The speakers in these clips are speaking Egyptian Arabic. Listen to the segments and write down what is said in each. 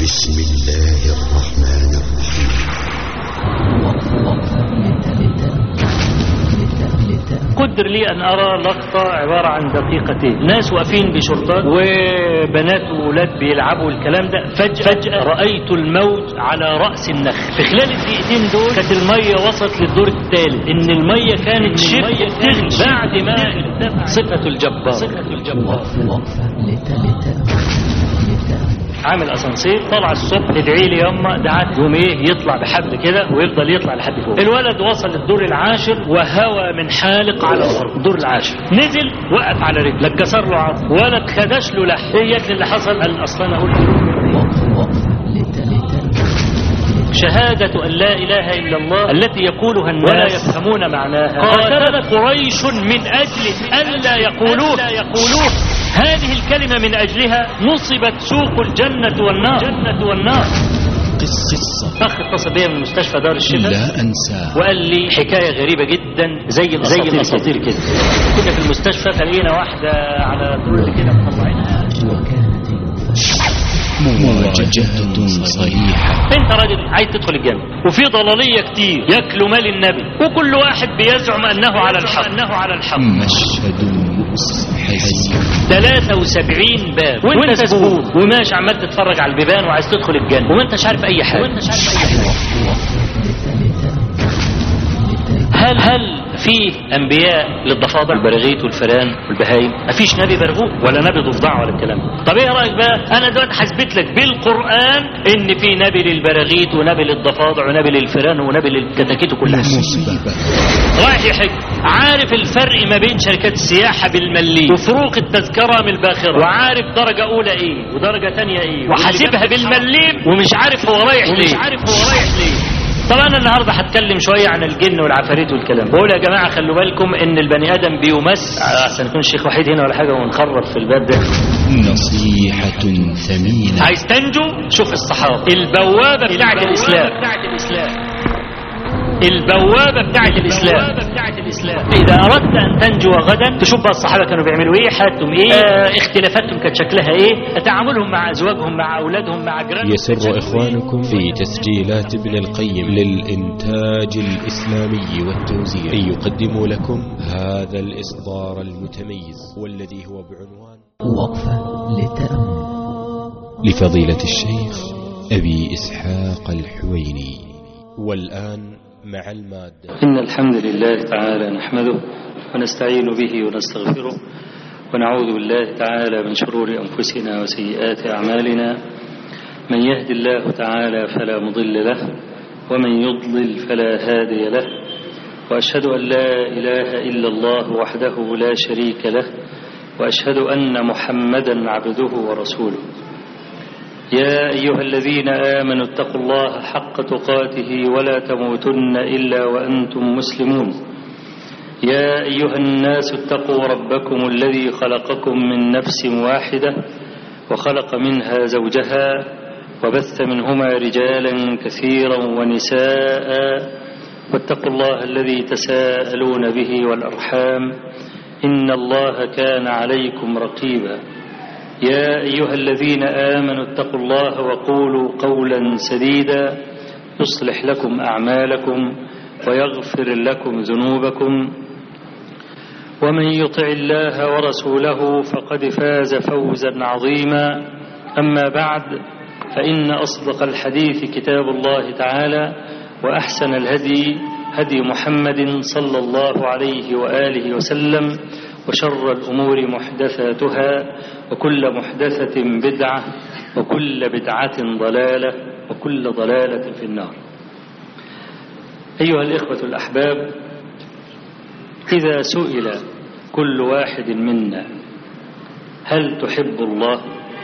بسم الله الرحمن الرحيم قدر لي أن أرى لقطة عبارة عن دقيقتين ناس واقفين بشرطات وبنات وولاد بيلعبوا الكلام ده فجأة, فجأة رأيت الموج على رأس النخل في خلال الدقيقتين دول كانت المية وصلت للدور الثالث إن المية كانت شبه تغلي بعد ما ارتفع صفة الجبار صفة الجبار عامل اسانسير طلع الصبح ادعي لي يما دعت يوم ايه يطلع بحبل كده ويفضل يطلع لحد فوق الولد وصل الدور العاشر وهوى من حالق على الارض الدور العاشر نزل وقف على رجله كسر له عظم ولد خدش له لحم ايه يا ابني اللي حصل قال اصلا انا قلت شهادة أن لا إله إلا الله التي يقولها الناس ولا يفهمون معناها قاتلت قريش من أجل أن لا يقولوه يقولوه هذه الكلمة من أجلها نصبت سوق الجنة والنار الجنة والنار قصة أخ اتصل بيا من مستشفى دار الشفاء لا أنساه وقال لي حكاية غريبة جدا زي زي الأساطير كده كنا في المستشفى فلقينا واحدة على طول كده مطلعينها مواجهة صريحة انت راجل عايز تدخل الجنة وفي ضلالية كتير ياكلوا مال النبي وكل واحد بيزعم انه على الحق انه على الحق مشهد مؤسف حزين 73 باب وانت زبون وماشي عمال تتفرج على البيبان وعايز تدخل الجنة وانت مش عارف اي حاجة وانت مش عارف اي حاجة هل هل في انبياء للضفادع البراغيث والفئران والبهايم مفيش نبي برغوث ولا نبي ضفدع ولا الكلام ده طب ايه رايك بقى انا دلوقتي هثبت لك بالقران ان في نبي للبراغيث ونبي للضفادع ونبي للفئران ونبي للكتاكيت وكل حاجه مصيبة رايح يحج عارف الفرق ما بين شركات السياحة بالملي وفروق التذكرة من الباخرة وعارف درجة أولى إيه ودرجة تانية إيه وحاسبها بالمليم ومش عارف هو رايح ليه ومش عارف هو رايح ليه طب انا النهارده هتكلم شويه عن الجن والعفاريت والكلام بقول يا جماعه خلوا بالكم ان البني ادم بيمس عشان يكون الشيخ وحيد هنا ولا حاجه ونخرب في الباب ده نصيحة ثمينة عايز تنجو شوف الصحابه البوابه بتاعت الاسلام البوابة بتاعت الإسلام إذا أردت أن تنجو غدا تشوف بقى الصحابة كانوا بيعملوا إيه حالتهم إيه آه اختلافاتهم كانت شكلها إيه تعاملهم مع أزواجهم مع أولادهم مع جيرانهم يسر إخوانكم في تسجيلات ابن القيم للإنتاج الإسلامي والتوزيع أن يقدموا لكم هذا الإصدار المتميز والذي هو بعنوان وقفة للتأمل لفضيلة الشيخ أبي إسحاق الحويني والآن مع المادة إن الحمد لله تعالى نحمده ونستعين به ونستغفره ونعوذ بالله تعالى من شرور أنفسنا وسيئات أعمالنا من يهد الله تعالى فلا مضل له ومن يضلل فلا هادي له وأشهد أن لا إله إلا الله وحده لا شريك له وأشهد أن محمدا عبده ورسوله يا أيها الذين آمنوا اتقوا الله حق تقاته ولا تموتن إلا وأنتم مسلمون يا أيها الناس اتقوا ربكم الذي خلقكم من نفس واحدة وخلق منها زوجها وبث منهما رجالا كثيرا ونساء واتقوا الله الذي تساءلون به والأرحام إن الله كان عليكم رقيبا يا أيها الذين آمنوا اتقوا الله وقولوا قولا سديدا يصلح لكم أعمالكم ويغفر لكم ذنوبكم ومن يطع الله ورسوله فقد فاز فوزا عظيما أما بعد فإن أصدق الحديث كتاب الله تعالى وأحسن الهدي هدي محمد صلى الله عليه وآله وسلم وشر الأمور محدثاتها وكل محدثة بدعة وكل بدعة ضلالة وكل ضلالة في النار أيها الإخوة الأحباب إذا سئل كل واحد منا هل تحب الله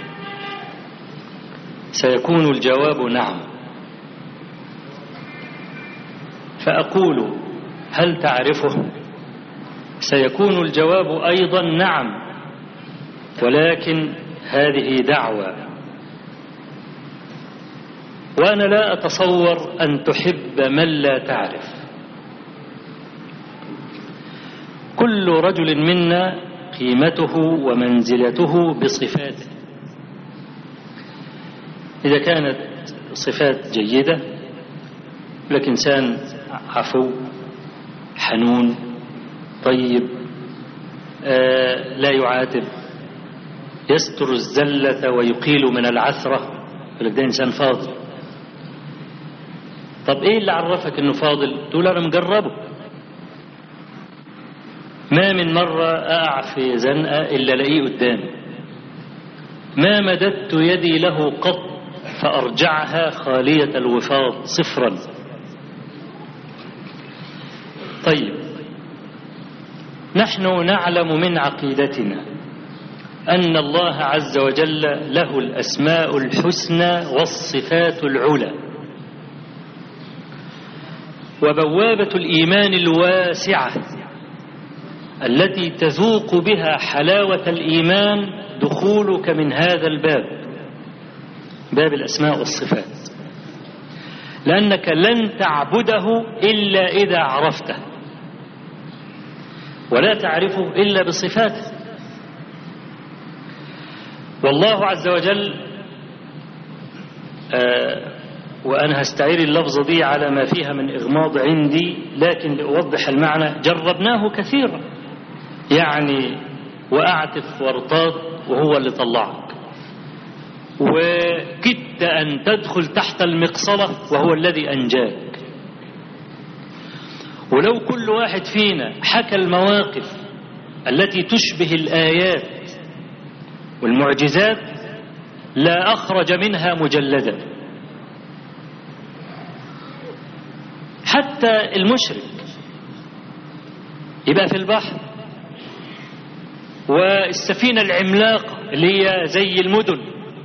سيكون الجواب نعم فأقول هل تعرفه سيكون الجواب أيضا نعم ولكن هذه دعوة وأنا لا أتصور أن تحب من لا تعرف كل رجل منا قيمته ومنزلته بصفاته إذا كانت صفات جيدة لك إنسان عفو حنون طيب آه لا يعاتب يستر الزلة ويقيل من العثرة يقول ده إنسان فاضل طب إيه اللي عرفك إنه فاضل تقول أنا مجربه ما من مرة أقع في زنقة إلا لقيه قدامي ما مددت يدي له قط فأرجعها خالية الوفاض صفرا طيب نحن نعلم من عقيدتنا أن الله عز وجل له الأسماء الحسنى والصفات العلى وبوابة الإيمان الواسعة التي تذوق بها حلاوة الإيمان دخولك من هذا الباب باب الأسماء والصفات لأنك لن تعبده إلا إذا عرفته ولا تعرفه إلا بصفاته والله عز وجل آه وأنا هستعير اللفظة دي على ما فيها من إغماض عندي لكن لأوضح المعنى جربناه كثيرا يعني وأعتف وارتاض وهو اللي طلعك وكدت أن تدخل تحت المقصلة وهو الذي أنجاك ولو كل واحد فينا حكى المواقف التي تشبه الآيات والمعجزات لا أخرج منها مجلدا حتى المشرك يبقى في البحر والسفينة العملاقة اللي هي زي المدن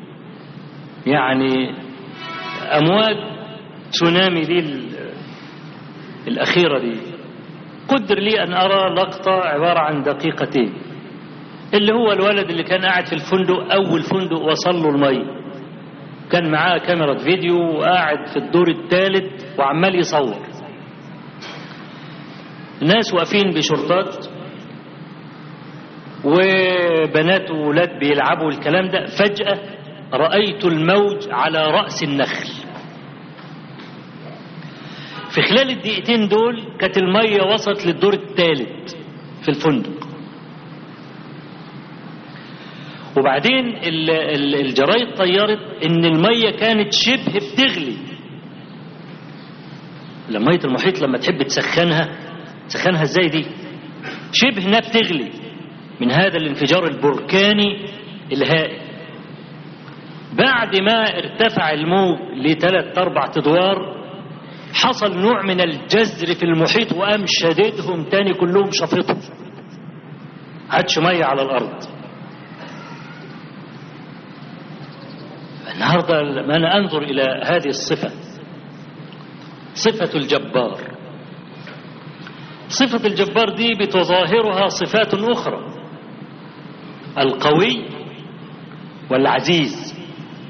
يعني أمواج تسونامي دي الأخيرة دي قدر لي أن أرى لقطة عبارة عن دقيقتين اللي هو الولد اللي كان قاعد في الفندق أول فندق وصل له المية كان معاه كاميرا فيديو وقاعد في الدور الثالث وعمال يصور الناس واقفين بشرطات وبنات وولاد بيلعبوا الكلام ده فجأة رأيت الموج على رأس النخل في خلال الدقيقتين دول كانت المية وصلت للدور الثالث في الفندق وبعدين الجرايد طيرت ان المية كانت شبه بتغلي لما مية المحيط لما تحب تسخنها تسخنها ازاي دي شبه انها بتغلي من هذا الانفجار البركاني الهائل بعد ما ارتفع الموج لثلاث اربع ادوار حصل نوع من الجزر في المحيط وقام شددهم تاني كلهم شفطهم عادش ميه على الارض النهارده لما انا انظر الى هذه الصفه صفه الجبار صفه الجبار دي بتظاهرها صفات اخرى القوي والعزيز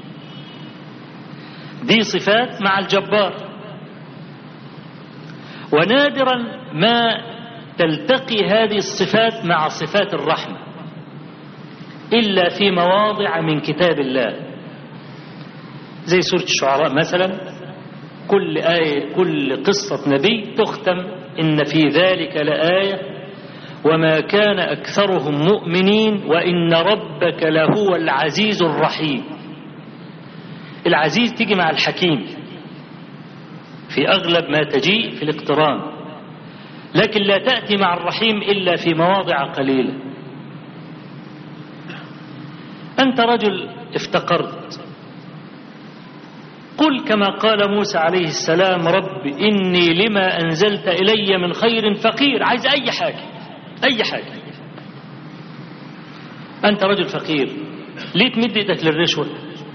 دي صفات مع الجبار ونادرا ما تلتقي هذه الصفات مع صفات الرحمة إلا في مواضع من كتاب الله زي سورة الشعراء مثلا كل آية كل قصة نبي تختم إن في ذلك لآية وما كان أكثرهم مؤمنين وإن ربك لهو العزيز الرحيم العزيز تيجي مع الحكيم في أغلب ما تجيء في الاقتران لكن لا تأتي مع الرحيم إلا في مواضع قليلة أنت رجل افتقرت قل كما قال موسى عليه السلام رب إني لما أنزلت إلي من خير فقير عايز أي حاجة أي حاجة أنت رجل فقير ليه تمد إيدك للرشوة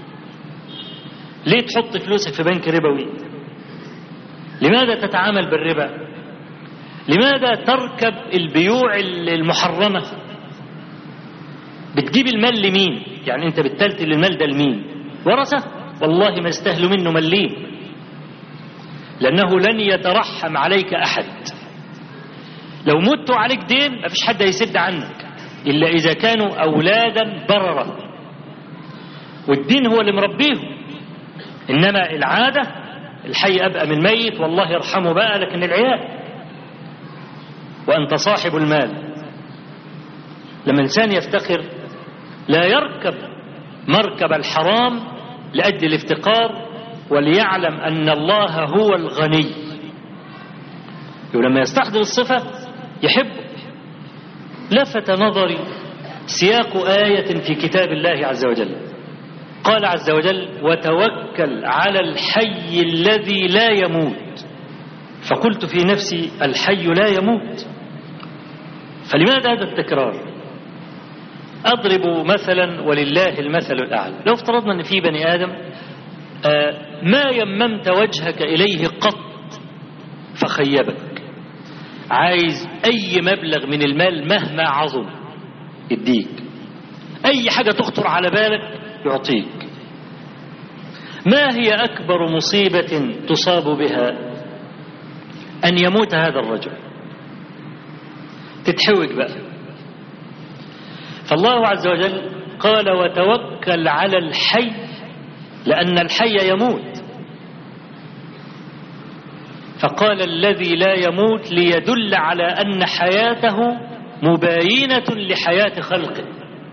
ليه تحط فلوسك في بنك ربوي لماذا تتعامل بالربا لماذا تركب البيوع المحرمة بتجيب المال لمين يعني انت بتلتل المال ده لمين ورثة والله ما يستاهلوا منه ملين لأنه لن يترحم عليك أحد لو مت عليك دين ما فيش حد هيسد عنك إلا إذا كانوا أولادا بررة والدين هو اللي مربيهم إنما العادة الحي أبقى من ميت والله يرحمه بقى لكن العيال وأنت صاحب المال لما الإنسان يفتخر لا يركب مركب الحرام لأجل الافتقار وليعلم أن الله هو الغني ولما يستحضر الصفة يحبه لفت نظري سياق آية في كتاب الله عز وجل قال عز وجل وتوكل على الحي الذي لا يموت فقلت في نفسي الحي لا يموت فلماذا هذا التكرار أضرب مثلا ولله المثل الأعلى لو افترضنا أن في بني آدم آه ما يممت وجهك إليه قط فخيبك عايز أي مبلغ من المال مهما عظم يديك أي حاجة تخطر على بالك يعطيك ما هي أكبر مصيبة تصاب بها أن يموت هذا الرجل تتحوج بقى فالله عز وجل قال وتوكل على الحي لأن الحي يموت فقال الذي لا يموت ليدل على أن حياته مباينة لحياة خلقه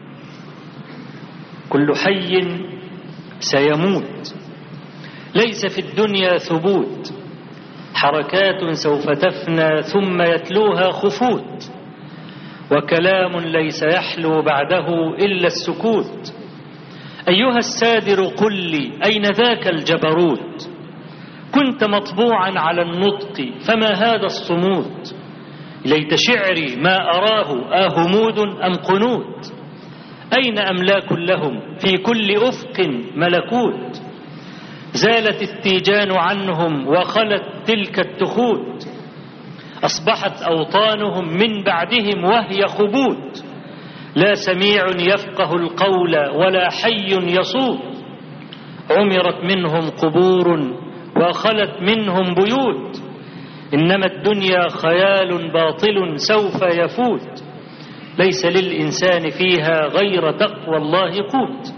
كل حي سيموت ليس في الدنيا ثبوت حركات سوف تفنى ثم يتلوها خفوت وكلام ليس يحلو بعده إلا السكوت أيها السادر قل لي أين ذاك الجبروت كنت مطبوعا على النطق فما هذا الصمود ليت شعري ما أراه آهمود أم قنوت أين أملاك لهم في كل أفق ملكوت زالت التيجان عنهم وخلت تلك التخوت أصبحت أوطانهم من بعدهم وهي خبوت لا سميع يفقه القول ولا حي يصوت عمرت منهم قبور وخلت منهم بيوت إنما الدنيا خيال باطل سوف يفوت ليس للإنسان فيها غير تقوى الله قوت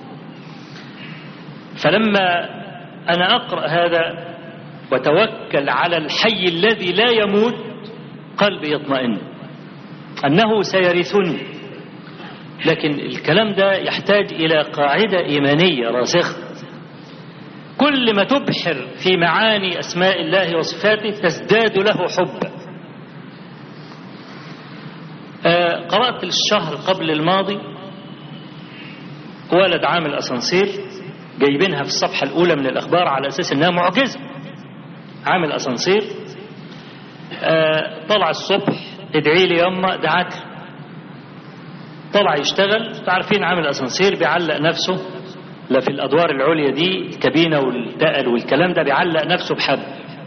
فلما أنا أقرأ هذا وتوكل على الحي الذي لا يموت قلبي يطمئن أنه سيرثني لكن الكلام ده يحتاج إلى قاعدة إيمانية راسخة كل ما تبحر في معاني أسماء الله وصفاته تزداد له حبا آه قرأت الشهر قبل الماضي ولد عامل أسانسير جايبينها في الصفحة الأولى من الأخبار على أساس أنها معجزة عامل أسانسير آه طلع الصبح ادعي لي يما دعت له طلع يشتغل عارفين عامل أسانسير بيعلق نفسه لا في الأدوار العليا دي الكابينة والتقل والكلام ده بيعلق نفسه بحبل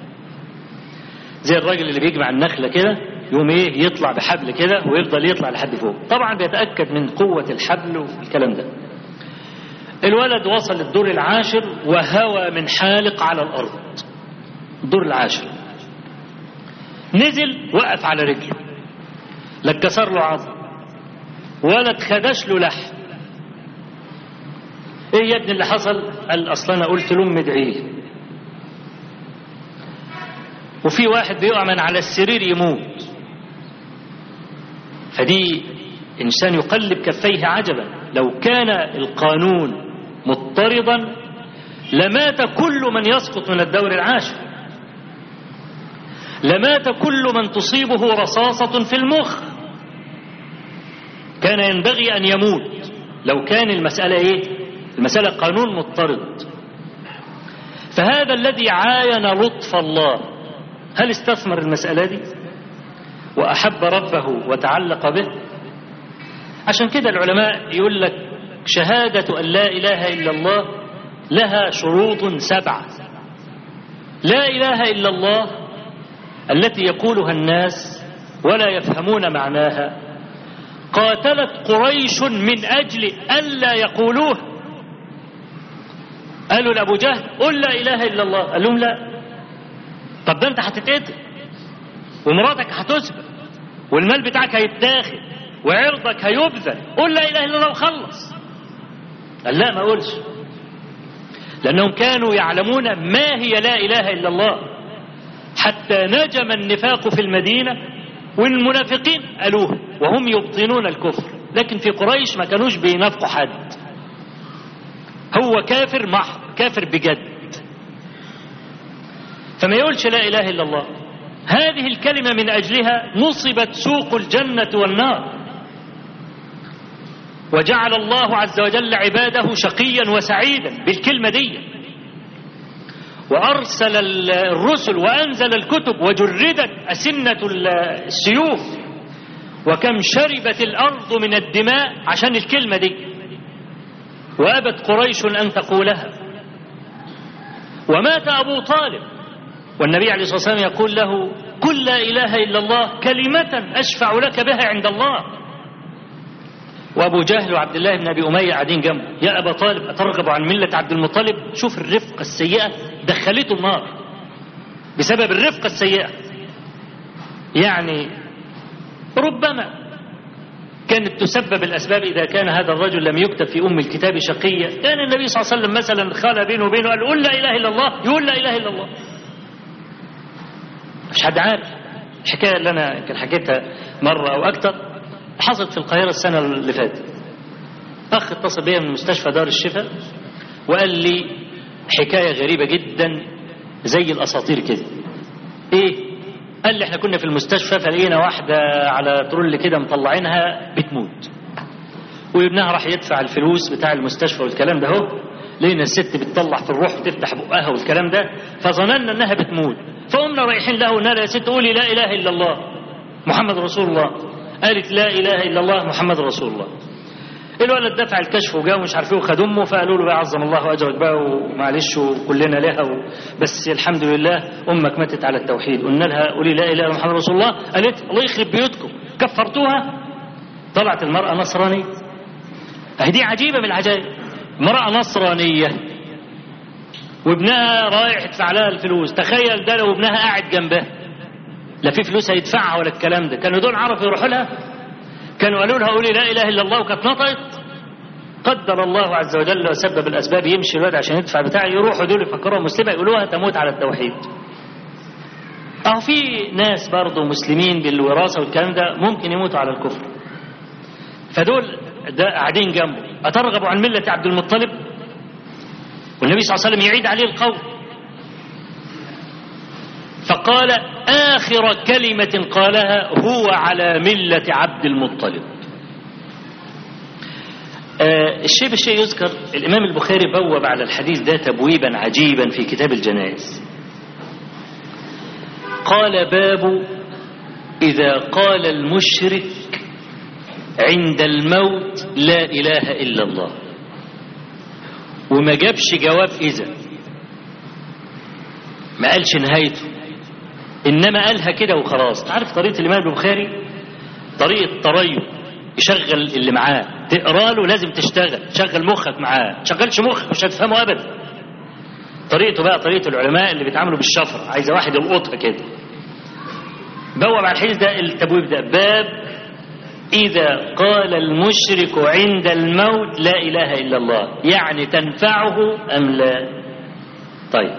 زي الراجل اللي بيجمع النخلة كده يقوم ايه يطلع بحبل كده ويفضل يطلع لحد فوق طبعا بيتأكد من قوة الحبل والكلام ده الولد وصل الدور العاشر وهوى من حالق على الأرض الدور العاشر نزل وقف على رجله لا اتكسر له عظم ولا اتخدش له لحم ايه يا ابني اللي حصل قال اصلا انا قلت لام ادعيه وفي واحد بيقع من على السرير يموت فدي انسان يقلب كفيه عجبا لو كان القانون مضطردا لمات كل من يسقط من الدور العاشر لمات كل من تصيبه رصاصة في المخ كان ينبغي أن يموت لو كان المسألة إيه المسألة قانون مضطرد فهذا الذي عاين لطف الله هل استثمر المسألة دي وأحب ربه وتعلق به عشان كده العلماء يقول لك شهادة أن لا إله إلا الله لها شروط سبعة لا إله إلا الله التي يقولها الناس ولا يفهمون معناها قاتلت قريش من أجل ألا يقولوه قالوا لأبو جهل قل لا إله إلا الله قال لهم لا طب ده أنت هتتقتل ومراتك هتسبق والمال بتاعك هيتاخد وعرضك هيبذل قل لا إله إلا الله وخلص قال لا ما أقولش لأنهم كانوا يعلمون ما هي لا إله إلا الله حتى نجم النفاق في المدينة والمنافقين قالوه وهم يبطنون الكفر لكن في قريش ما كانوش بينافقوا حد هو كافر محض كافر بجد فما يقولش لا إله إلا الله هذه الكلمة من أجلها نصبت سوق الجنة والنار وجعل الله عز وجل عباده شقيا وسعيدا بالكلمة دي وأرسل الرسل وأنزل الكتب وجردت أسنة السيوف وكم شربت الأرض من الدماء عشان الكلمة دي وأبت قريش أن تقولها ومات أبو طالب والنبي عليه الصلاة والسلام يقول له قل لا إله إلا الله كلمة أشفع لك بها عند الله وأبو جهل وعبد الله بن أبي أمية قاعدين جنبه يا أبا طالب أترغب عن ملة عبد المطلب شوف الرفقة السيئة دخلته النار بسبب الرفقة السيئة يعني ربما كانت تسبب الأسباب إذا كان هذا الرجل لم يكتب في أم الكتاب شقيا كان النبي صلى الله عليه وسلم مثلا خال بينه وبينه قال قل لا إله إلا الله يقول لا إله إلا الله مش حد عارف الحكاية اللي أنا كان حكيتها مرة أو أكتر حصلت في القاهرة السنة اللي فاتت أخ اتصل بيا من مستشفى دار الشفاء وقال لي حكاية غريبة جدا زي الأساطير كده إيه قال لي احنا كنا في المستشفى فلقينا واحدة على ترول كده مطلعينها بتموت وابنها راح يدفع الفلوس بتاع المستشفى والكلام ده اهو لقينا الست بتطلع في الروح وتفتح بقها والكلام ده فظننا انها بتموت فقمنا رايحين له قلنا يا ست قولي لا اله الا الله محمد رسول الله قالت لا اله الا الله محمد رسول الله الولد دفع الكشف وجا ومش عارف ايه وخد امه فقالوا له بقى عظم الله اجرك بقى ومعلش وكلنا لها و... بس الحمد لله امك ماتت على التوحيد قلنا لها قولي لا اله الا محمد رسول الله قالت الله يخرب بيوتكم كفرتوها طلعت المراه نصرانيه اهي دي عجيبه من العجائب امراه نصرانيه وابنها رايح يدفع لها الفلوس تخيل ده لو ابنها قاعد جنبها لا في فلوس هيدفعها ولا الكلام ده كانوا دول عرفوا يروحوا لها كانوا قالوا لها قولي لا اله الا الله وكانت نطقت قدر الله عز وجل وسبب الاسباب يمشي الواد عشان يدفع بتاع يروحوا دول يفكروها مسلمه يقولوها تموت على التوحيد اهو في ناس برضه مسلمين بالوراثه والكلام ده ممكن يموتوا على الكفر فدول ده قاعدين جنبه اترغبوا عن مله عبد المطلب والنبي صلى الله عليه وسلم يعيد عليه القول فقال آخر كلمة قالها هو على ملة عبد المطلب آه الشيء بالشيء يذكر الإمام البخاري بوب على الحديث ده تبويبا عجيبا في كتاب الجنائز قال باب إذا قال المشرك عند الموت لا إله إلا الله وما جابش جواب إذا ما قالش نهايته إنما قالها كده وخلاص تعرف طريقة الإمام البخاري طريقة تريب يشغل اللي معاه تقرا له لازم تشتغل شغل مخك معاه تشغلش مخك مش هتفهمه أبدا طريقته بقى طريقة العلماء اللي بيتعاملوا بالشفرة عايزة واحد يلقطها كده بوب على الحديث ده التبويب ده باب إذا قال المشرك عند الموت لا إله إلا الله يعني تنفعه أم لا طيب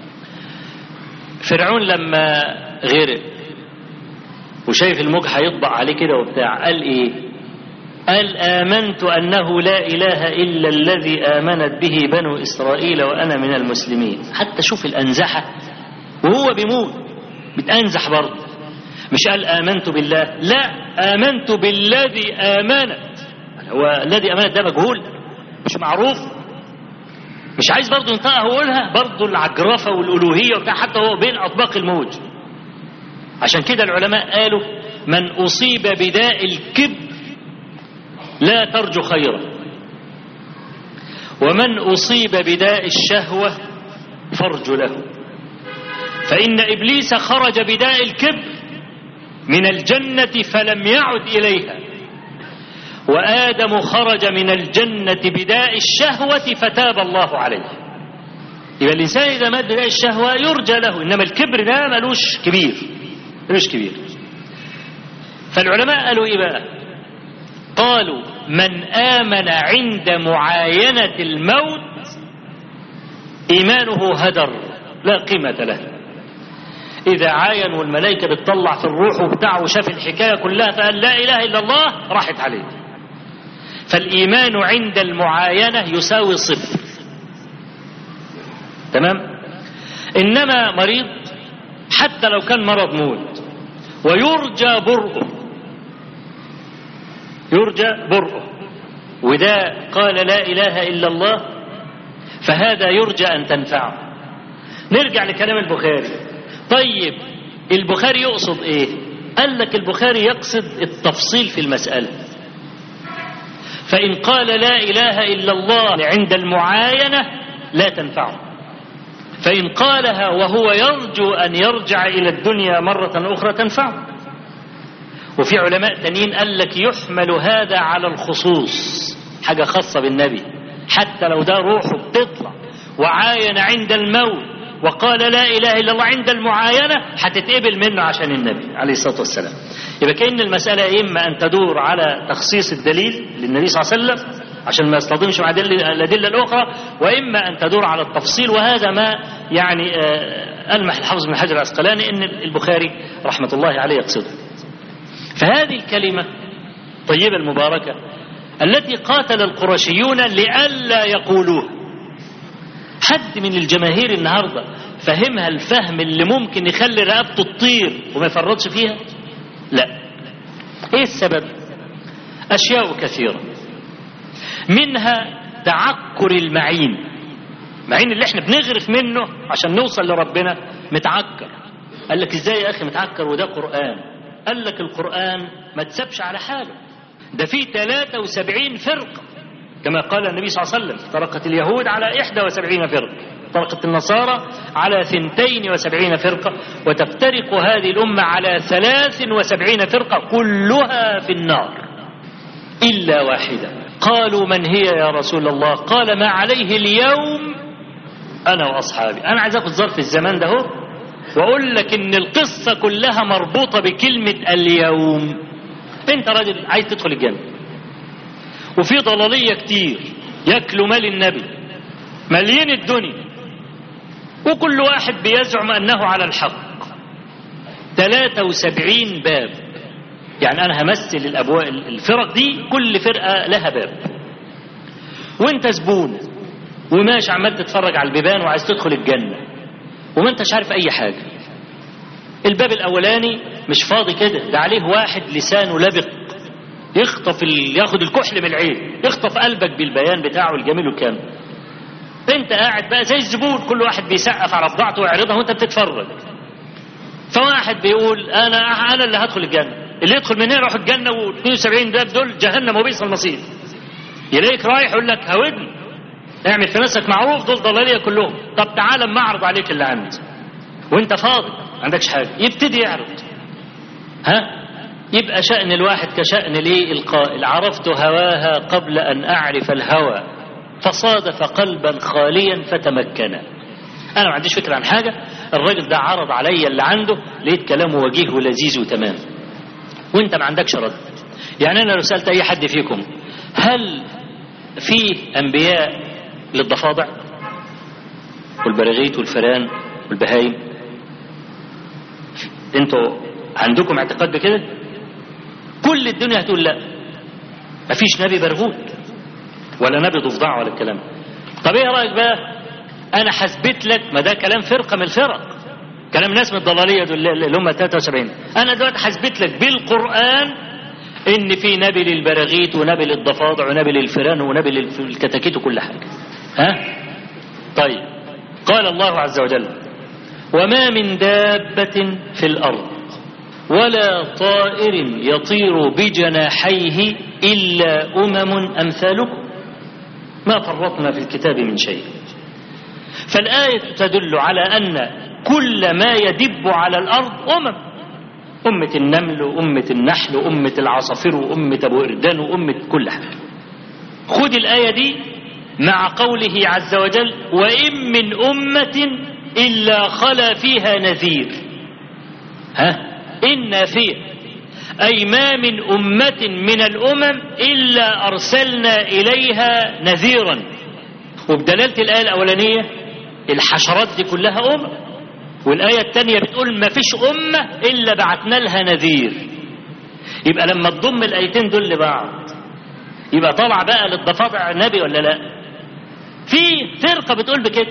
فرعون لما غرق وشايف الموج هيطبع عليه كده وبتاع قال ايه قال آمنت أنه لا إله إلا الذي آمنت به بنو إسرائيل وأنا من المسلمين حتى شوف الأنزحة وهو بيموت بتأنزح برضه مش قال آمنت بالله لا آمنت بالذي آمنت هو الذي آمنت ده مجهول مش معروف مش عايز برضه ينطقها ويقولها برضه العجرفة والألوهية وبتاع حتى هو بين أطباق الموج عشان كده العلماء قالوا من أصيب بداء الكبر لا ترجو خيرا ومن أصيب بداء الشهوة فرج له فإن إبليس خرج بداء الكبر من الجنة فلم يعد إليها وآدم خرج من الجنة بداء الشهوة فتاب الله عليه يبقى الإنسان إذا مات بداء الشهوة يرجى له إنما الكبر ده ملوش كبير ملوش كبير فالعلماء قالوا إيه بقى قالوا من آمن عند معاينة الموت إيمانه هدر لا قيمة له إذا عاين والملائكة بتطلع في الروح وبتاع وشاف الحكاية كلها فقال لا إله إلا الله راحت عليه فالإيمان عند المعاينة يساوي صفر تمام إنما مريض حتى لو كان مرض موت ويرجى برؤه يرجى برؤه وده قال لا إله إلا الله فهذا يرجى أن تنفعه نرجع لكلام البخاري طيب البخاري يقصد ايه قال لك البخاري يقصد التفصيل في المسألة فإن قال لا إله إلا الله عند المعاينة لا تنفعه فإن قالها وهو يرجو أن يرجع إلى الدنيا مرة أخرى تنفعه وفي علماء تانيين قال لك يحمل هذا على الخصوص حاجة خاصة بالنبي حتى لو ده روحه بتطلع وعاين عند الموت وقال لا إله إلا الله عند المعاينة هتتقبل منه عشان النبي عليه الصلاة والسلام يبقى كأن المسألة إما أن تدور على تخصيص الدليل للنبي صلى الله عليه وسلم عشان ما يصطدمش مع الأدلة الأخرى وإما أن تدور على التفصيل وهذا ما يعني ألمح الحافظ بن حجر العسقلاني أن البخاري رحمة الله عليه يقصده فهذه الكلمة طيبة المباركة التي قاتل القرشيون لئلا يقولوها حد من الجماهير النهارده فهمها الفهم اللي ممكن يخلي رقبته تطير وما يفرطش فيها لا ايه السبب اشياء كثيره منها تعكر المعين معين اللي احنا بنغرف منه عشان نوصل لربنا متعكر قال لك ازاي يا اخي متعكر وده قران قال لك القران ما تسابش على حاله ده فيه 73 فرقه كما قال النبي صلى الله عليه وسلم طرقت اليهود على 71 فرقة طرقت النصارى على 72 فرقة وتفترق هذه الأمة على 73 فرقة كلها في النار إلا واحدة قالوا من هي يا رسول الله قال ما عليه اليوم أنا وأصحابي أنا عايز أخذ ظرف الزمان ده هو وأقول لك إن القصة كلها مربوطة بكلمة اليوم أنت راجل عايز تدخل الجنة وفي ضلالية كتير ياكلوا مال النبي مليين الدنيا وكل واحد بيزعم أنه على الحق 73 باب يعني أنا همثل الأبواب الفرق دي كل فرقة لها باب وانت زبون وماشي عمال تتفرج على البيبان وعايز تدخل الجنة وما انتش عارف أي حاجة الباب الأولاني مش فاضي كده ده عليه واحد لسانه لبق يخطف ال... ياخد الكحل من العين يخطف قلبك بالبيان بتاعه الجميل والكامل انت قاعد بقى زي الزبون كل واحد بيسقف على بضاعته ويعرضها وانت بتتفرج فواحد بيقول انا انا اللي هدخل الجنه اللي يدخل من هنا يروح الجنه و72 باب دول جهنم وبئس المصير يلاقيك رايح يقول لك هودني اعمل في نفسك معروف دول ضلاليه كلهم طب تعالى اما اعرض عليك اللي عندي وانت فاضي ما عندكش حاجه يبتدي يعرض ها يبقى شأن الواحد كشأن ليه القائل عرفت هواها قبل أن أعرف الهوى فصادف قلبا خاليا فتمكن أنا ما عنديش فكرة عن حاجة الراجل ده عرض عليا اللي عنده لقيت كلامه وجيه ولذيذ وتمام وانت ما عندكش رد يعني أنا لو سألت أي حد فيكم هل فيه أنبياء للضفادع والبراغيث والفئران والبهايم انتوا عندكم اعتقاد بكده كل الدنيا هتقول لا مفيش نبي برغوت ولا نبي ضفدع ولا الكلام طب ايه رايك بقى انا حسبت لك ما ده كلام فرقه من الفرق كلام ناس من الضلاليه دول اللي هم 73 انا دلوقتي حسبت لك بالقران ان في نبي للبراغيث ونبي للضفادع ونبي للفئران ونبي للكتاكيت وكل حاجه ها طيب قال الله عز وجل وما من دابه في الارض ولا طائر يطير بجناحيه إلا أمم أمثالكم ما فرطنا في الكتاب من شيء فالآية تدل على أن كل ما يدب على الأرض أمم أمة النمل وأمة النحل وأمة العصافير وأمة أبو إردان وأمة كل حاجة خذ الآية دي مع قوله عز وجل وإن من أمة إلا خلا فيها نذير ها إن فيه أي ما من أمة من الأمم إلا أرسلنا إليها نذيرا وبدلالة الآية الأولانية الحشرات دي كلها أمم والآية الثانية بتقول ما فيش أمة إلا بعتنا لها نذير يبقى لما تضم الآيتين دول لبعض يبقى طالع بقى للضفادع نبي ولا لا في فرقة بتقول بكده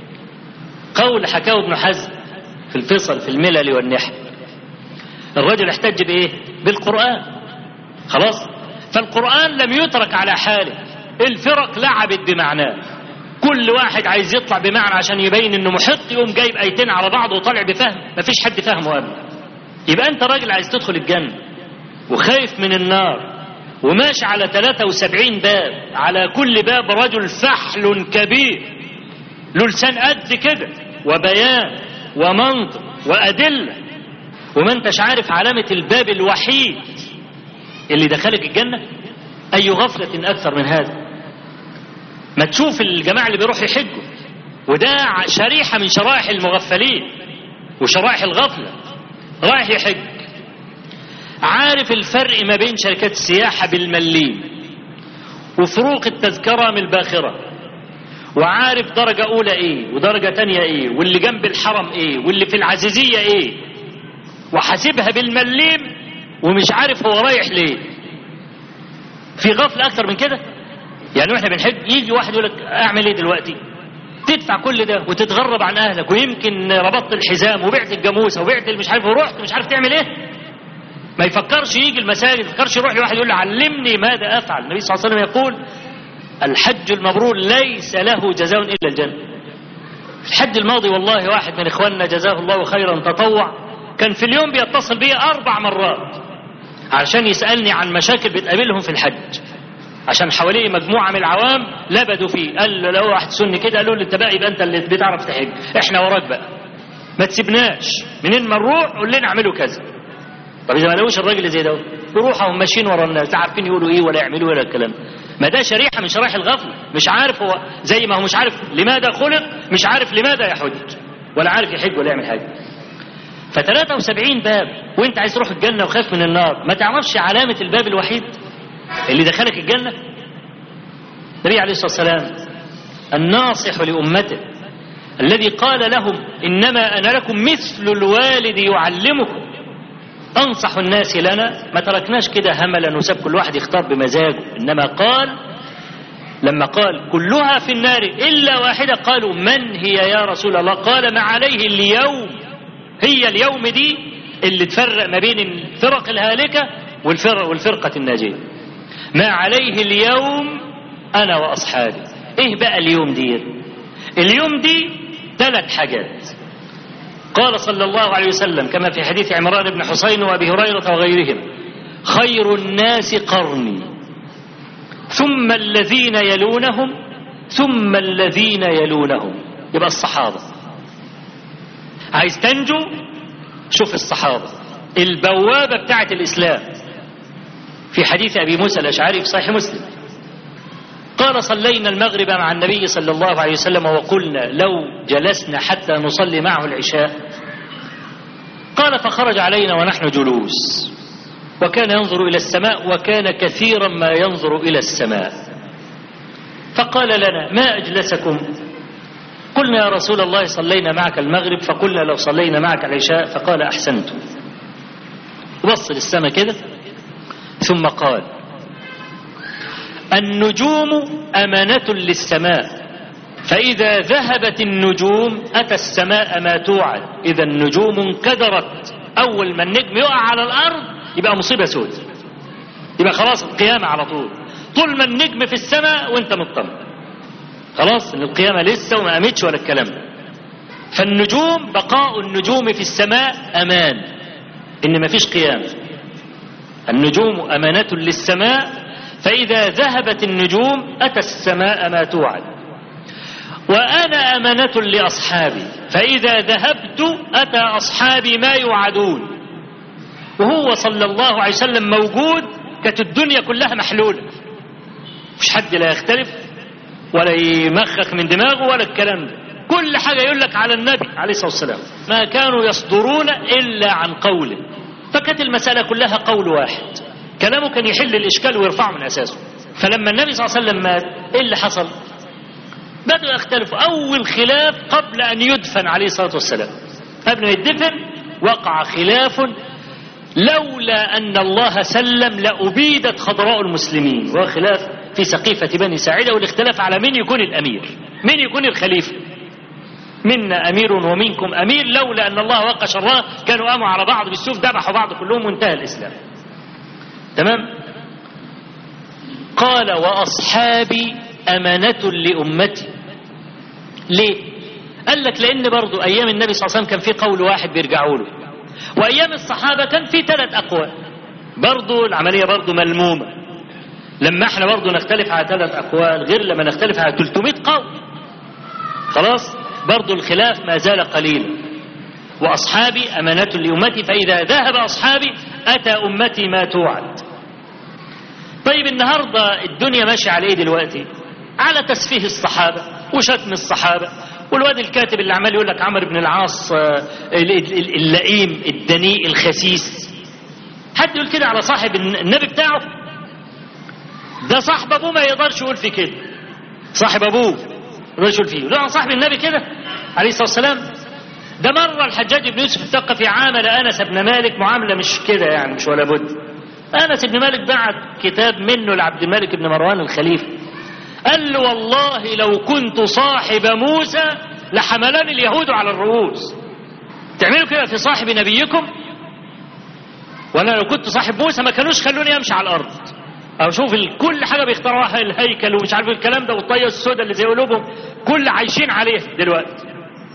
قول حكاه ابن حزم في الفصل في الملل والنحل الرجل احتج بايه بالقرآن خلاص فالقرآن لم يترك على حاله الفرق لعبت بمعناه كل واحد عايز يطلع بمعنى عشان يبين انه محق يقوم جايب ايتين على بعض وطالع بفهم مفيش حد فهمه ابدا يبقى انت راجل عايز تدخل الجنة وخايف من النار وماشي على 73 باب على كل باب رجل فحل كبير له لسان قد كده وبيان ومنطق وأدلة وما انتش عارف علامة الباب الوحيد اللي دخلك الجنة أي غفلة أكثر من هذا ما تشوف الجماعة اللي بيروحوا يحجوا وده شريحة من شرائح المغفلين وشرائح الغفلة رايح يحج عارف الفرق ما بين شركات السياحة بالمليم وفروق التذكرة من الباخرة وعارف درجة أولى إيه ودرجة تانية إيه واللي جنب الحرم إيه واللي في العزيزية إيه وحاسبها بالمليم ومش عارف هو رايح ليه في غفلة أكتر من كده يعني واحنا بنحج يجي واحد يقول لك أعمل إيه دلوقتي تدفع كل ده وتتغرب عن أهلك ويمكن ربطت الحزام وبعت الجاموسة وبعت مش عارف ورحت مش عارف تعمل إيه ما يفكرش يجي المساجد ما يفكرش يروح لواحد يقول له علمني ماذا أفعل النبي صلى الله عليه وسلم يقول الحج المبرور ليس له جزاء إلا الجنة الحج الماضي والله واحد من إخواننا جزاه الله خيرا تطوع كان في اليوم بيتصل بي أربع مرات عشان يسألني عن مشاكل بتقابلهم في الحج عشان حواليه مجموعة من العوام لبدوا فيه قال له لو واحد سني كده قالوا له انت بقى يبقى انت اللي بتعرف تحج احنا وراك بقى ما تسيبناش منين ما نروح قول لنا اعملوا كذا طب اذا ما لقوش الراجل زي ده يروحوا هم ماشيين ورا الناس لا عارفين يقولوا ايه ولا يعملوا ولا الكلام ما ده شريحه من شرائح الغفله مش عارف هو زي ما هو مش عارف لماذا خلق مش عارف لماذا يحج ولا عارف يحج ولا يعمل حاجه ف 73 باب وانت عايز تروح الجنه وخايف من النار ما تعرفش علامه الباب الوحيد اللي دخلك الجنه النبي عليه الصلاه والسلام الناصح لامته الذي قال لهم انما انا لكم مثل الوالد يعلمكم أنصح الناس لنا ما تركناش كده هملا وساب كل واحد يختار بمزاجه إنما قال لما قال كلها في النار إلا واحدة قالوا من هي يا رسول الله قال ما عليه اليوم هي اليوم دي اللي تفرق ما بين الفرق الهالكة والفرق والفرقة الناجية ما عليه اليوم أنا وأصحابي إيه بقى اليوم دي اليوم دي ثلاث حاجات قال صلى الله عليه وسلم كما في حديث عمران بن حسين وابي هريره وغيرهم خير الناس قرني ثم الذين يلونهم ثم الذين يلونهم يبقى الصحابه عايز تنجو شوف الصحابه البوابه بتاعه الاسلام في حديث ابي موسى الاشعري في صحيح مسلم قال صلينا المغرب مع النبي صلى الله عليه وسلم وقلنا لو جلسنا حتى نصلي معه العشاء قال فخرج علينا ونحن جلوس وكان ينظر إلى السماء وكان كثيرا ما ينظر إلى السماء فقال لنا ما أجلسكم قلنا يا رسول الله صلينا معك المغرب فقلنا لو صلينا معك العشاء فقال أحسنتم وصل السماء كده ثم قال النجوم أمانة للسماء فإذا ذهبت النجوم أتى السماء ما توعد إذا النجوم انكدرت أول ما النجم يقع على الأرض يبقى مصيبة سود يبقى خلاص القيامة على طول طول ما النجم في السماء وانت مطمن خلاص ان القيامة لسه وما قامتش ولا الكلام ده فالنجوم بقاء النجوم في السماء أمان إن ما فيش قيامة النجوم أمانة للسماء فإذا ذهبت النجوم أتى السماء ما توعد وأنا أمانة لأصحابي فإذا ذهبت أتى أصحابي ما يوعدون وهو صلى الله عليه وسلم موجود كانت الدنيا كلها محلولة مش حد لا يختلف ولا يمخخ من دماغه ولا الكلام ده كل حاجة يقول لك على النبي عليه الصلاة والسلام ما كانوا يصدرون إلا عن قوله فكانت المسألة كلها قول واحد كلامه كان يحل الإشكال ويرفعه من أساسه فلما النبي صلى الله عليه وسلم مات إيه اللي حصل بدأوا يختلفوا أول خلاف قبل أن يدفن عليه الصلاة والسلام قبل ما يدفن وقع خلاف لولا أن الله سلم لأبيدت خضراء المسلمين وهو خلاف في سقيفة بني ساعدة والاختلاف على من يكون الأمير من يكون الخليفة منا أمير ومنكم أمير لولا أن الله وقى شراه كانوا قاموا على بعض بالسيوف ذبحوا بعض كلهم وانتهى الإسلام تمام قال وأصحابي أمانة لأمتي ليه قال لك لأن برضو أيام النبي صلى الله عليه وسلم كان في قول واحد بيرجعوا له وأيام الصحابة كان في ثلاث أقوال برضو العملية برضو ملمومة لما احنا برضو نختلف على ثلاث أقوال غير لما نختلف على 300 قول خلاص برضو الخلاف ما زال قليلا وأصحابي أمانة لأمتي فإذا ذهب أصحابي أتى أمتي ما توعد طيب النهاردة الدنيا ماشية على ايه دلوقتي على تسفيه الصحابة وشتم الصحابة والواد الكاتب اللي عمال يقول لك عمرو بن العاص آه، ال- ال- اللئيم الدنيء الخسيس حد يقول كده على صاحب الن- النبي بتاعه ده صاحب ابوه ما يقدرش يقول في كده صاحب ابوه ما يقدرش يقول فيه لا صاحب النبي كده عليه الصلاه والسلام ده مرة الحجاج بن يوسف الثقفي عامل أنس بن مالك معاملة مش كده يعني مش ولا بد أنس بن مالك بعت كتاب منه لعبد الملك بن مروان الخليفة قال له والله لو كنت صاحب موسى لحملني اليهود على الرؤوس تعملوا كده في صاحب نبيكم ولا لو كنت صاحب موسى ما كانوش خلوني امشي على الارض او شوف ال- كل حاجه بيخترعوها الهيكل ومش عارف الكلام ده والطيه السوداء اللي زي قلوبهم كل عايشين عليه دلوقتي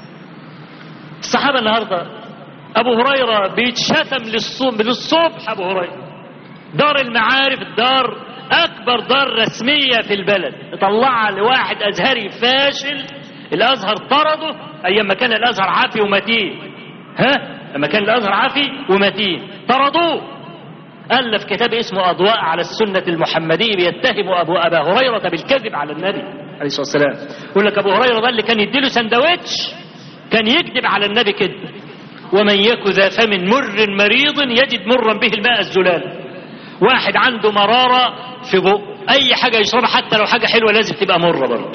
الصحابه النهارده ابو هريره بيتشتم للصبح للصبح ابو هريره دار المعارف دار اكبر دار رسميه في البلد طلعها لواحد ازهري فاشل الازهر طرده ايام ما كان الازهر عافي ومتين ها لما كان الازهر عافي ومتين طردوه الف كتاب اسمه اضواء على السنه المحمديه بيتهم ابو ابا هريره بالكذب على النبي عليه الصلاه والسلام يقول لك ابو هريره ده اللي كان يديله سندوتش كان يكذب على النبي كده ومن يك ذا فم مر مريض يجد مرا به الماء الزلال واحد عنده مرارة في بق أي حاجة يشربها حتى لو حاجة حلوة لازم تبقى مرة برضه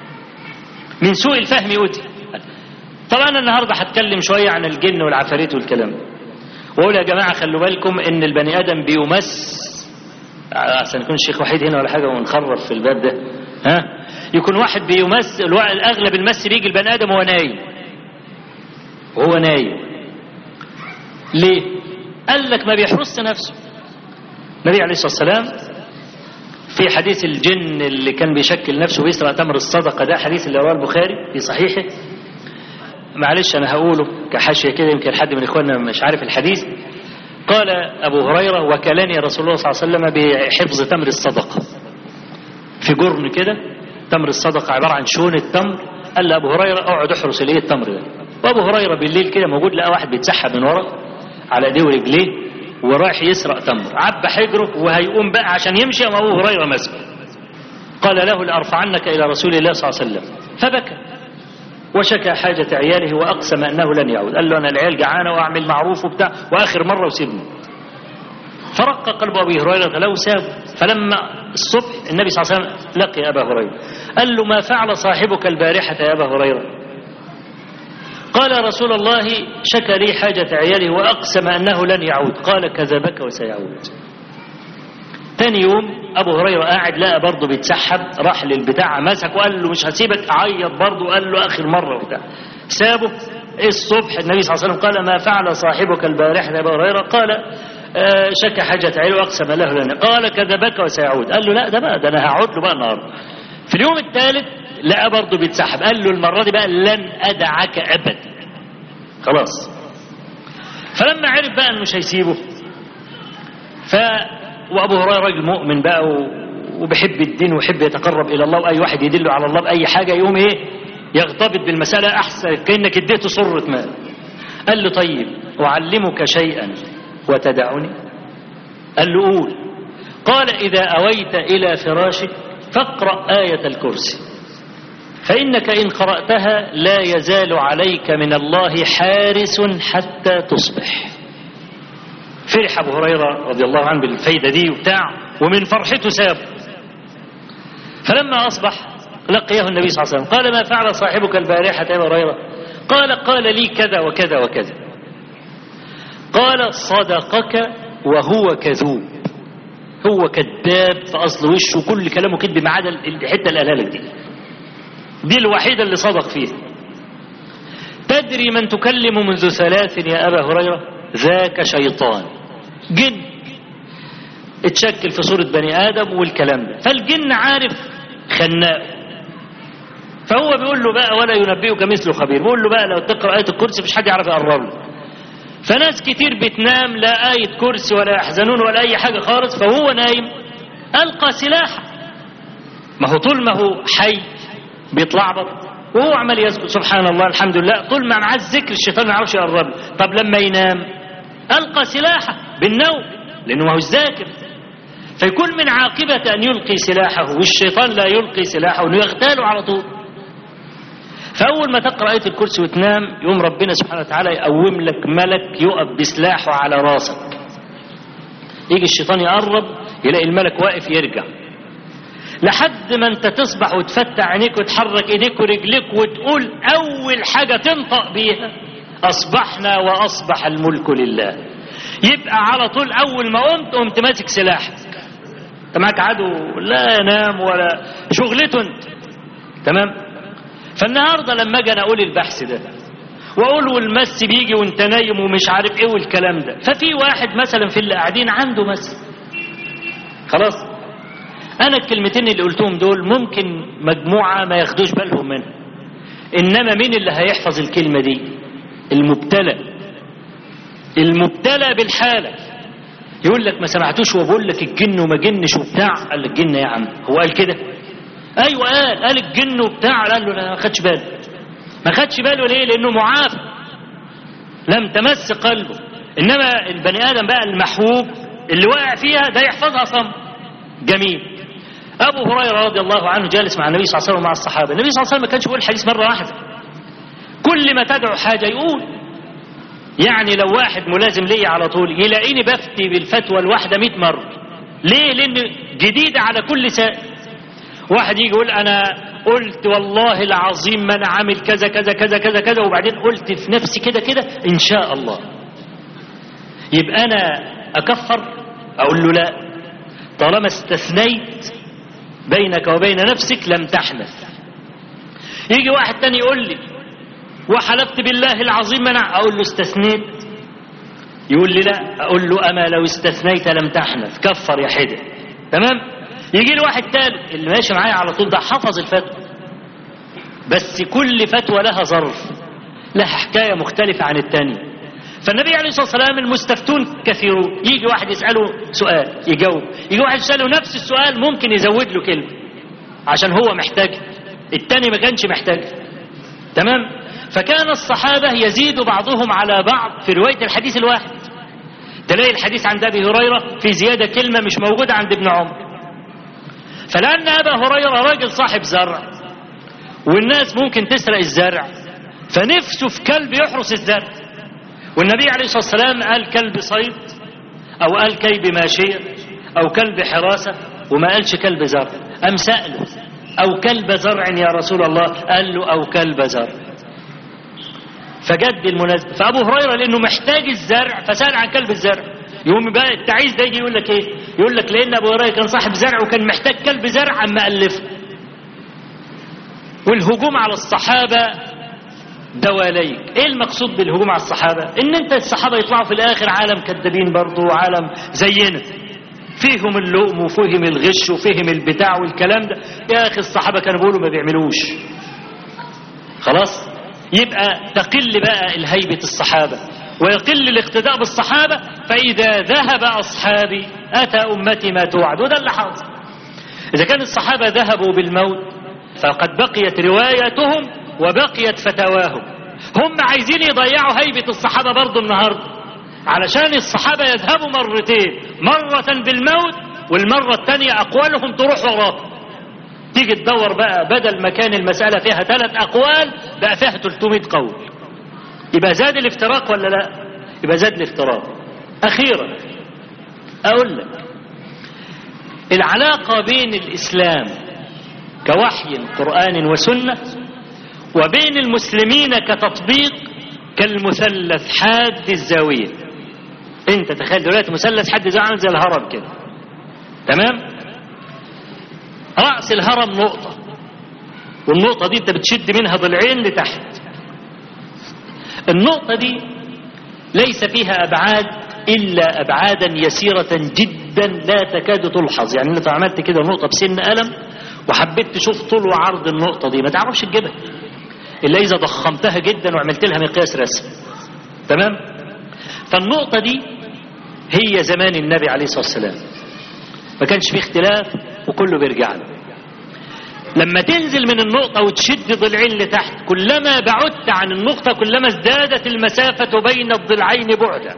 من سوء الفهم يؤتي طبعا أنا النهاردة هتكلم شوية عن الجن والعفاريت والكلام ده وأقول يا جماعة خلوا بالكم إن البني آدم بيمس عشان يكون الشيخ وحيد هنا ولا حاجة ونخرب في الباب ده ها يكون واحد بيمس الوا- الأغلب المس بيجي البني آدم وهو نايم وهو نايم ليه؟ قال لك ما بيحرس نفسه النبي عليه الصلاة والسلام في حديث الجن اللي كان بيشكل نفسه ويسرق تمر الصدقة ده حديث اللي رواه البخاري في صحيحه معلش أنا هقوله كحاشية كده يمكن حد من إخواننا مش عارف الحديث قال أبو هريرة وكلني رسول الله صلى الله عليه وسلم بحفظ تمر الصدقة في جرن كده تمر الصدقة عبارة عن شون التمر قال لأبو هريرة اقعد احرس الايه التمر ده وأبو هريرة بالليل كده موجود لقى واحد بيتسحب من ورا على ايديه ورجليه ورايح يسرق تمر عبى حجره وهيقوم بقى عشان يمشي أم أبو هريرة مسكه قال له لأرفعنك إلى رسول الله صلى الله عليه وسلم فبكى وشكى حاجة عياله وأقسم أنه لن يعود قال له أنا العيال جعانة وأعمل معروف وبتاع وآخر مرة وسيبني فرق قلب أبي هريرة لو ساب فلما الصبح النبي صلى الله عليه وسلم لقي أبا هريرة قال له ما فعل صاحبك البارحة يا أبا هريرة قال يا رسول الله شكى لي حاجة عياله وأقسم أنه لن يعود قال كذبك وسيعود تاني يوم أبو هريرة قاعد لقى برضه بيتسحب راح للبتاع مسك وقال له مش هسيبك عيط برضه قال له آخر مرة وبتاع سابه الصبح النبي صلى الله عليه وسلم قال ما فعل صاحبك البارحة يا أبو هريرة قال آه، شكى حاجة عياله وأقسم له لنا قال كذبك وسيعود قال له لا ده بقى ده أنا هقعد له بقى النهارده في اليوم الثالث لقى برضه بيتسحب قال له المرة دي بقى لن أدعك أبدا خلاص فلما عرف بقى انه مش هيسيبه ف وابو هريره راجل مؤمن بقى و... وبيحب الدين ويحب يتقرب الى الله واي واحد يدله على الله باي حاجه يقوم ايه يغتبط بالمساله احسن كانك اديته سره مال قال له طيب اعلمك شيئا وتدعني قال له قول قال اذا اويت الى فراشك فاقرا ايه الكرسي فإنك إن قرأتها لا يزال عليك من الله حارس حتى تصبح فرح أبو هريرة رضي الله عنه بالفايدة دي وبتاع ومن فرحته ساب فلما أصبح لقيه النبي صلى الله عليه وسلم قال ما فعل صاحبك البارحة يا أبا هريرة قال قال لي كذا وكذا وكذا قال صدقك وهو كذوب هو كذاب في أصل وشه وكل كلامه كذب ما عدا الحتة اللي قالها لك دي دي الوحيدة اللي صدق فيها تدري من تكلم منذ ثلاث يا أبا هريرة ذاك شيطان جن اتشكل في صورة بني آدم والكلام ده فالجن عارف خناق فهو بيقول له بقى ولا ينبئك مثل خبير بيقول له بقى لو تقرأ آية الكرسي مش حد يعرف يقرب له فناس كتير بتنام لا آية كرسي ولا يحزنون ولا أي حاجة خالص فهو نايم ألقى سلاح ما هو طول ما هو حي بيتلعبط وهو عمال يسكت سبحان الله الحمد لله طول ما معاه الذكر الشيطان ما يعرفش يقرب له طب لما ينام ألقى سلاحه بالنوم لأنه ما هو ذاكر فيكون من عاقبة أن يلقي سلاحه والشيطان لا يلقي سلاحه أنه يغتاله على طول فأول ما تقرأ آية الكرسي وتنام يوم ربنا سبحانه وتعالى يقوم لك ملك يقف بسلاحه على راسك يجي الشيطان يقرب يلاقي الملك واقف يرجع لحد ما انت تصبح وتفتح عينيك وتحرك ايديك ورجليك وتقول اول حاجة تنطق بيها اصبحنا واصبح الملك لله يبقى على طول اول ما قمت قمت ماسك سلاحك انت معاك عدو لا ينام ولا شغلته انت تمام فالنهاردة لما اجي انا اقول البحث ده واقول والمس بيجي وانت نايم ومش عارف ايه والكلام ده ففي واحد مثلا في اللي قاعدين عنده مس خلاص انا الكلمتين اللي قلتهم دول ممكن مجموعة ما ياخدوش بالهم منها انما مين اللي هيحفظ الكلمة دي المبتلى المبتلى بالحالة يقول لك ما سمعتوش وبقول لك الجن وما جنش وبتاع قال لك جن يا عم هو قال كده ايوه قال قال الجن وبتاع قال له لا ما خدش باله ما خدش باله ليه لانه معافى لم تمس قلبه انما البني ادم بقى المحبوب اللي واقع فيها ده يحفظها صم جميل ابو هريره رضي الله عنه جالس مع النبي صلى الله عليه وسلم مع الصحابه النبي صلى الله عليه وسلم ما كانش يقول الحديث مره واحده كل ما تدعو حاجه يقول يعني لو واحد ملازم ليا على طول يلاقيني بفتي بالفتوى الواحده 100 مره ليه لان جديده على كل سائل واحد يجي يقول انا قلت والله العظيم ما انا عامل كذا كذا كذا كذا كذا وبعدين قلت في نفسي كده كده ان شاء الله يبقى انا اكفر اقول له لا طالما استثنيت بينك وبين نفسك لم تحنث يجي واحد تاني يقول لي وحلفت بالله العظيم انا اقول له استثنيت يقول لي لا اقول له اما لو استثنيت لم تحنث كفر يا حدة تمام يجي لي واحد تالت اللي ماشي معايا على طول ده حفظ الفتوى بس كل فتوى لها ظرف لها حكاية مختلفة عن التانية فالنبي عليه الصلاة والسلام المستفتون كثيرون يجي واحد يسأله سؤال يجاوب يجي واحد يسأله نفس السؤال ممكن يزود له كلمة عشان هو محتاج التاني ما كانش محتاج تمام فكان الصحابة يزيد بعضهم على بعض في رواية الحديث الواحد تلاقي الحديث عند أبي هريرة في زيادة كلمة مش موجودة عند ابن عمر فلأن أبا هريرة راجل صاحب زرع والناس ممكن تسرق الزرع فنفسه في كلب يحرس الزرع والنبي عليه الصلاة والسلام قال كلب صيد أو قال كلب ماشية أو كلب حراسة وما قالش كلب زرع أم سأله أو كلب زرع يا رسول الله قال له أو كلب زرع فجد المناسبة فأبو هريرة لأنه محتاج الزرع فسأل عن كلب الزرع يقوم بقى التعيس ده يجي يقول لك ايه يقول لك لان ابو هريره كان صاحب زرع وكان محتاج كلب زرع اما الفه والهجوم على الصحابه دواليك ايه المقصود بالهجوم على الصحابه ان انت الصحابه يطلعوا في الاخر عالم كذابين برضه وعالم زينا فيهم اللؤم وفيهم الغش وفيهم البتاع والكلام ده يا اخي الصحابه كانوا بيقولوا ما بيعملوش خلاص يبقى تقل بقى الهيبه الصحابه ويقل الاقتداء بالصحابة فإذا ذهب أصحابي أتى أمتي ما توعد وده اللي حاصل إذا كان الصحابة ذهبوا بالموت فقد بقيت روايتهم وبقيت فتواهم هم عايزين يضيعوا هيبة الصحابة برضو النهاردة علشان الصحابة يذهبوا مرتين مرة بالموت والمرة الثانية أقوالهم تروح وراهم تيجي تدور بقى بدل ما كان المسألة فيها ثلاث أقوال بقى فيها 300 قول يبقى زاد الافتراق ولا لا يبقى زاد الافتراق أخيرا أقول لك العلاقة بين الإسلام كوحي قرآن وسنة وبين المسلمين كتطبيق كالمثلث حاد الزاوية انت تخيل دلوقتي مثلث حد زي عامل زي الهرم كده تمام رأس الهرم نقطة والنقطة دي انت بتشد منها ضلعين لتحت النقطة دي ليس فيها أبعاد إلا أبعادا يسيرة جدا لا تكاد تلحظ يعني انت عملت كده نقطة بسن قلم وحبيت تشوف طول وعرض النقطة دي ما تعرفش تجيبها إلا إذا ضخمتها جدا وعملت لها مقياس رسم تمام فالنقطة دي هي زمان النبي عليه الصلاة والسلام ما كانش فيه اختلاف وكله بيرجع له لما تنزل من النقطة وتشد ضلعين لتحت كلما بعدت عن النقطة كلما ازدادت المسافة بين الضلعين بعدا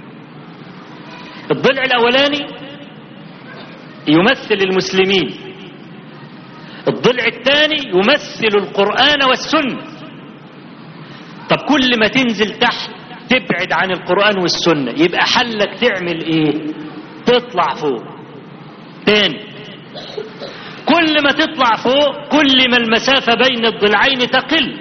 الضلع الأولاني يمثل المسلمين الضلع الثاني يمثل القرآن والسنة طب كل ما تنزل تحت تبعد عن القرآن والسنة يبقى حلك تعمل ايه تطلع فوق تاني كل ما تطلع فوق كل ما المسافة بين الضلعين تقل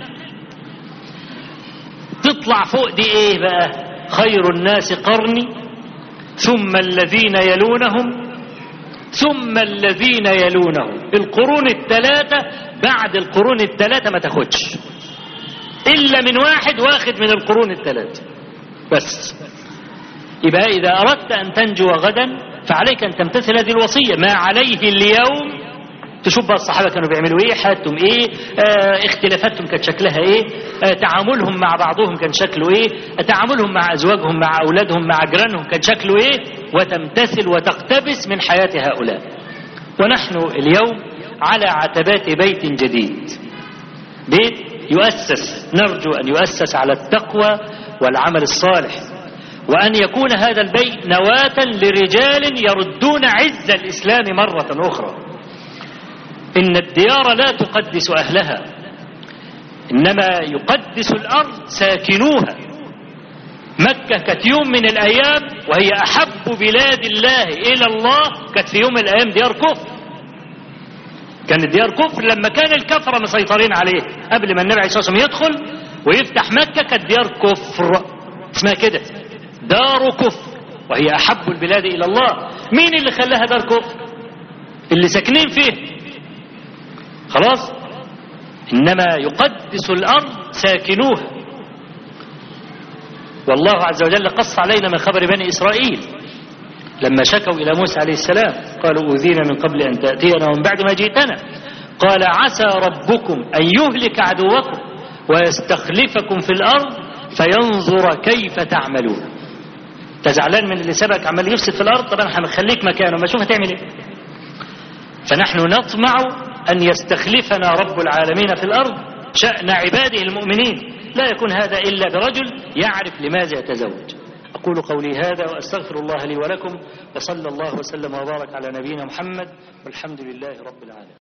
تطلع فوق دي ايه بقى خير الناس قرني ثم الذين يلونهم ثم الذين يلونهم القرون الثلاثة بعد القرون الثلاثة ما تاخدش إلا من واحد واخد من القرون الثلاثة بس يبقى إذا أردت أن تنجو غدا فعليك أن تمتثل هذه الوصية ما عليه اليوم تشوف بقى الصحابة كانوا بيعملوا ايه حياتهم ايه آه اختلافاتهم كانت شكلها ايه آه تعاملهم مع بعضهم كان شكله ايه آه تعاملهم مع ازواجهم مع اولادهم مع جيرانهم كان شكله ايه وتمتثل وتقتبس من حياة هؤلاء ونحن اليوم على عتبات بيت جديد بيت يؤسس نرجو ان يؤسس على التقوى والعمل الصالح وأن يكون هذا البيت نواة لرجال يردون عز الإسلام مرة أخرى إن الديار لا تقدس أهلها إنما يقدس الأرض ساكنوها مكة كانت يوم من الأيام وهي أحب بلاد الله إلى الله كانت في يوم من الأيام ديار كفر كانت ديار كفر لما كان الكفرة مسيطرين عليه قبل ما النبي عليه الصلاة والسلام يدخل ويفتح مكة كانت ديار كفر اسمها كده دار كفر وهي أحب البلاد إلى الله مين اللي خلاها دار كفر اللي ساكنين فيه خلاص إنما يقدس الأرض ساكنوها والله عز وجل قص علينا من خبر بني إسرائيل لما شكوا إلى موسى عليه السلام قالوا أوذينا من قبل أن تأتينا ومن بعد ما جئتنا قال عسى ربكم أن يهلك عدوكم ويستخلفكم في الأرض فينظر كيف تعملون تزعلان من اللي سبك عمال يفسد في الأرض طب أنا هخليك مكانه ما شوف هتعمل إيه فنحن نطمع أن يستخلفنا رب العالمين في الأرض شأن عباده المؤمنين لا يكون هذا إلا برجل يعرف لماذا يتزوج أقول قولي هذا وأستغفر الله لي ولكم وصلى الله وسلم وبارك على نبينا محمد والحمد لله رب العالمين